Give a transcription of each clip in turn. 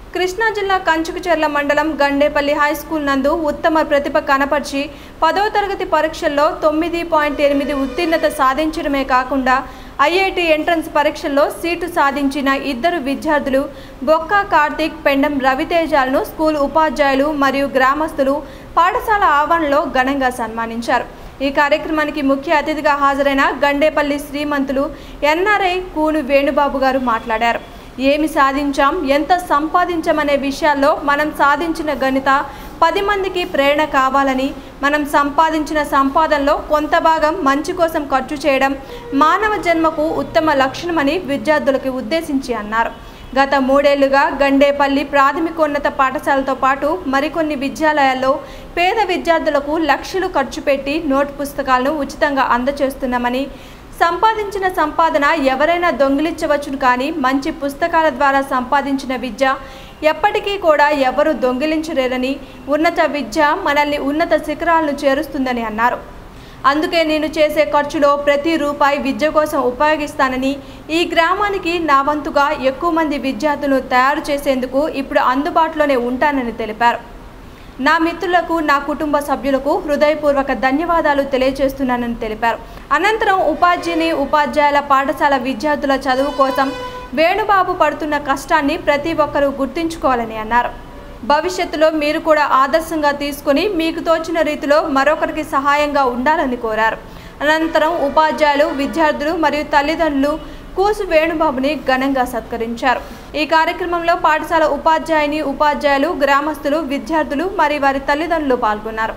కృష్ణా జిల్లా కంచుకుచెర్ల మండలం Gandepalli high school నందు ఉత్తమ ప్రతిభ కనపరిచి పదవ తరగతి పరీక్షల్లో తొమ్మిది పాయింట్ ఎనిమిది ఉత్తీర్ణత సాధించడమే కాకుండా ఐఐటి ఎంట్రన్స్ పరీక్షల్లో సీటు సాధించిన ఇద్దరు విద్యార్థులు బొక్క కార్తీక్ పెండం రవితేజాలను స్కూల్ ఉపాధ్యాయులు మరియు గ్రామస్తులు పాఠశాల ఆవరణలో ఘనంగా సన్మానించారు ఈ కార్యక్రమానికి ముఖ్య అతిథిగా హాజరైన గండేపల్లి శ్రీమంతులు ఎన్ఆర్ఐ కూను వేణుబాబు గారు మాట్లాడారు ఏమి సాధించాం ఎంత సంపాదించామనే విషయాల్లో మనం సాధించిన గణిత పది మందికి ప్రేరణ కావాలని మనం సంపాదించిన సంపాదనలో కొంత భాగం మంచి కోసం ఖర్చు చేయడం మానవ జన్మకు ఉత్తమ లక్షణమని విద్యార్థులకు ఉద్దేశించి అన్నారు గత మూడేళ్లుగా గండేపల్లి ప్రాథమికోన్నత పాఠశాలతో పాటు మరికొన్ని విద్యాలయాల్లో పేద విద్యార్థులకు లక్షలు ఖర్చు పెట్టి నోట్ పుస్తకాలను ఉచితంగా అందజేస్తున్నామని సంపాదించిన సంపాదన ఎవరైనా దొంగిలించవచ్చును కానీ మంచి పుస్తకాల ద్వారా సంపాదించిన విద్య ఎప్పటికీ కూడా ఎవరు దొంగిలించలేరని ఉన్నత విద్య మనల్ని ఉన్నత శిఖరాలను చేరుస్తుందని అన్నారు అందుకే నేను చేసే ఖర్చులో ప్రతి రూపాయి విద్య కోసం ఉపయోగిస్తానని ఈ గ్రామానికి నా వంతుగా ఎక్కువ మంది విద్యార్థులను తయారు చేసేందుకు ఇప్పుడు అందుబాటులోనే ఉంటానని తెలిపారు నా మిత్రులకు నా కుటుంబ సభ్యులకు హృదయపూర్వక ధన్యవాదాలు తెలియజేస్తున్నానని తెలిపారు అనంతరం ఉపాధ్యాయుని ఉపాధ్యాయుల పాఠశాల విద్యార్థుల చదువు కోసం వేణుబాబు పడుతున్న కష్టాన్ని ప్రతి ఒక్కరూ గుర్తుంచుకోవాలని అన్నారు భవిష్యత్తులో మీరు కూడా ఆదర్శంగా తీసుకుని మీకు తోచిన రీతిలో మరొకరికి సహాయంగా ఉండాలని కోరారు అనంతరం ఉపాధ్యాయులు విద్యార్థులు మరియు తల్లిదండ్రులు కూసు వేణుబాబుని ఘనంగా సత్కరించారు ఈ కార్యక్రమంలో పాఠశాల ఉపాధ్యాయుని ఉపాధ్యాయులు గ్రామస్తులు విద్యార్థులు మరియు వారి తల్లిదండ్రులు పాల్గొన్నారు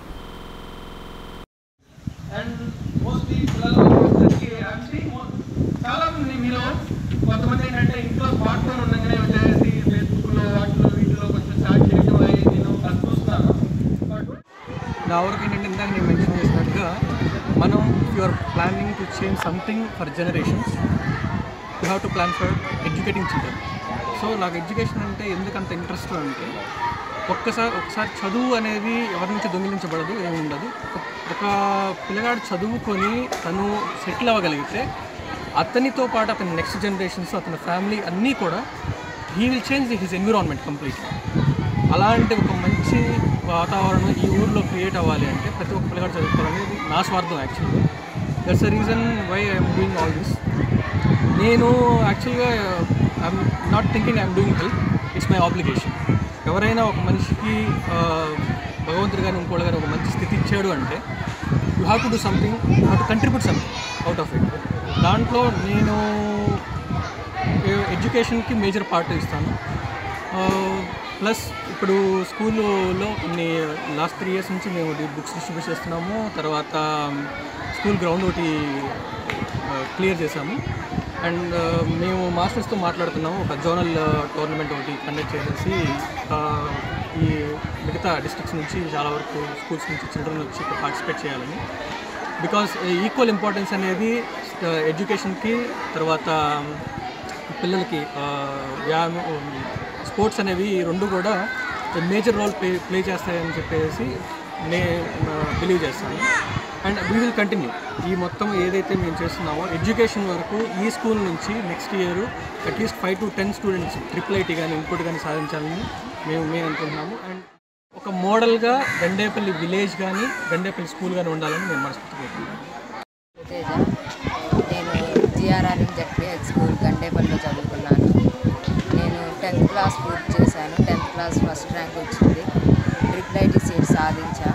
అండ్ మోస్ట్లీ పిల్లలకి యాక్చువల్లీ చాలా మంది మీరు కొంతమంది ఏంటంటే ఇంట్లో స్మార్ట్ ఫోన్ ఉండగానే వచ్చేసి ఫేస్బుక్లో వాటిలో వీటిలో కొంచెం చాట్ చేయడం అవి నేను అది చూస్తాను బట్ నా వరకు ఏంటంటే ఇందాక నేను మెన్షన్ చేసినట్టుగా మనం you are planning to change something for generations you have to plan for educating children so నాకు ఎడ్యుకేషన్ అంటే ఎందుకంత ఇంట్రెస్ట్ అంటే ఒక్కసారి ఒకసారి చదువు అనేది ఎవరి నుంచి దొంగిలించబడదు ఏమి ఉండదు ఒక- ఒక పిల్లగాడు చదువుకొని తను సెటిల్ అవ్వగలిగితే అతనితో పాటు అతని నెక్స్ట్ జనరేషన్స్ అతని ఫ్యామిలీ అన్నీ కూడా he will change his environment completely అలాంటి ఒక మంచి వాతావరణం ఈ ఊర్లో క్రియేట్ అవ్వాలి అంటే ప్రతి ఒక్క పిల్లగాడు చదువుకోవాలనేది నా స్వార్థం actually that's the reason why I'm doing all this నేను యాక్చువల్గా I'm not thinking I'm doing help it's my obligation ఎవరైనా ఒక మనిషికి ఆ, భగవంతుడు కానీ ఇంకోటి కానీ ఒక మంచి స్థితి ఇచ్చాడు అంటే you have to do something you have to contribute something out of it దాంట్లో నేను ఎడ్యుకేషన్కి మేజర్ పార్ట్ ఇస్తాను ప్లస్ ఇప్పుడు స్కూల్లో కొన్ని లాస్ట్ త్రీ ఇయర్స్ నుంచి మేము బుక్స్ డిస్ట్రిబ్యూట్ చేస్తున్నాము తర్వాత స్కూల్ గ్రౌండ్ ఒకటి క్లియర్ చేశాము అండ్ మేము మాస్టర్స్తో మాట్లాడుతున్నాము ఒక జోనల్ టోర్నమెంట్ ఒకటి కండక్ట్ చేసేసి ఆ, ఈ మిగతా డిస్ట్రిక్ట్స్ నుంచి చాలా వరకు స్కూల్స్ నుంచి చిల్డ్రన్ వచ్చి ఇక్కడ పార్టిసిపేట్ చేయాలని బికాస్ ఈక్వల్ ఇంపార్టెన్స్ అనేది ఎడ్యుకేషన్కి తర్వాత పిల్లలకి ఆ, వ్యాయామం స్పోర్ట్స్ అనేవి ఈ రెండు కూడా మేజర్ రోల్ ప్లే ప్లే చేస్తాయని చెప్పేసి నేను బిలీవ్ చేస్తాను అండ్ వీ విల్ కంటిన్యూ ఈ మొత్తం ఏదైతే మేము చేస్తున్నామో ఎడ్యుకేషన్ వరకు ఈ స్కూల్ నుంచి next year at least five to ten students triple IT కానీ ఇంకోటి కానీ సాధించాలని మేము మేము అనుకుంటున్నాము అండ్ ఒక మోడల్గా గండేపల్లి విలేజ్ కానీ గండేపల్లి స్కూల్ కానీ ఉండాలని నేను మనస్ఫూర్తి కోరుకుంటున్నాను తేజ నేను జిఆర్ఆర్ఎం జడ్పిహెచ్ స్కూల్ గండేపల్లిలో చదువుకున్నాను నేను టెన్త్ క్లాస్ పూర్తి చేశాను టెన్త్ క్లాస్ ఫస్ట్ ర్యాంక్ వచ్చింది ట్రిపుల్ ఐటీ సీట్ సాధించా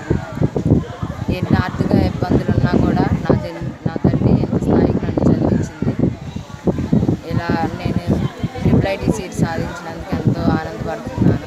ఎన్ని ఆర్థిక ఇబ్బందులు ఉన్నా కూడా నా తల్లి నా తల్లి ఎంత స్థాయికి నన్ను చదివించింది ఇలా నేను ట్రిపుల్ ఐటీ సీట్ సాధించినందుకు ఎంతో ఆనందపడుతున్నాను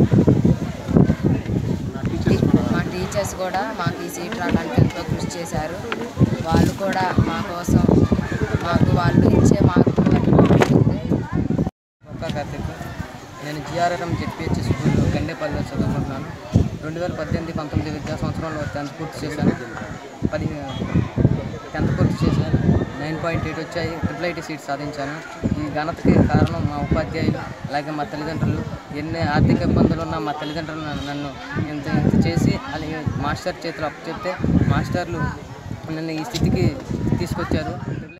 మా టీచర్స్ కూడా మాకు ఈ సీట్ రావడానికి ఎంతో కృషి చేశారు వాళ్ళు కూడా మా కోసం మాకు వాళ్ళు ఇచ్చే మార్కులు బట్టి ఉంటుంది ఒక్క కార్తీక్ నేను జిఆర్ఆర్ఎం జెడ్పిహెచ్ స్కూల్ గండేపల్లిలో చదువుకుంటున్నాను రెండు వేల పద్దెనిమిది పంతొమ్మిది విద్యా సంవత్సరంలో టెన్త్ పూర్తి చేశాను పది టెన్త్ పూర్తి చేశాను నైన్ పాయింట్ ఎయిట్ వచ్చాయి ట్రిపుల్ ఐటీ సీట్ సాధించాను ఈ ఘనతకి కారణం మా ఉపాధ్యాయులు అలాగే మా తల్లిదండ్రులు ఎన్ని ఆర్థిక ఇబ్బందులు ఉన్నా మా తల్లిదండ్రులు నన్ను- నన్ను ఇంత ఇంత చేసి అలాగే మాస్టర్ చేతిలో అప్పచెప్తే మాస్టర్లు నన్ను ఈ స్థితికి తీసుకొచ్చారు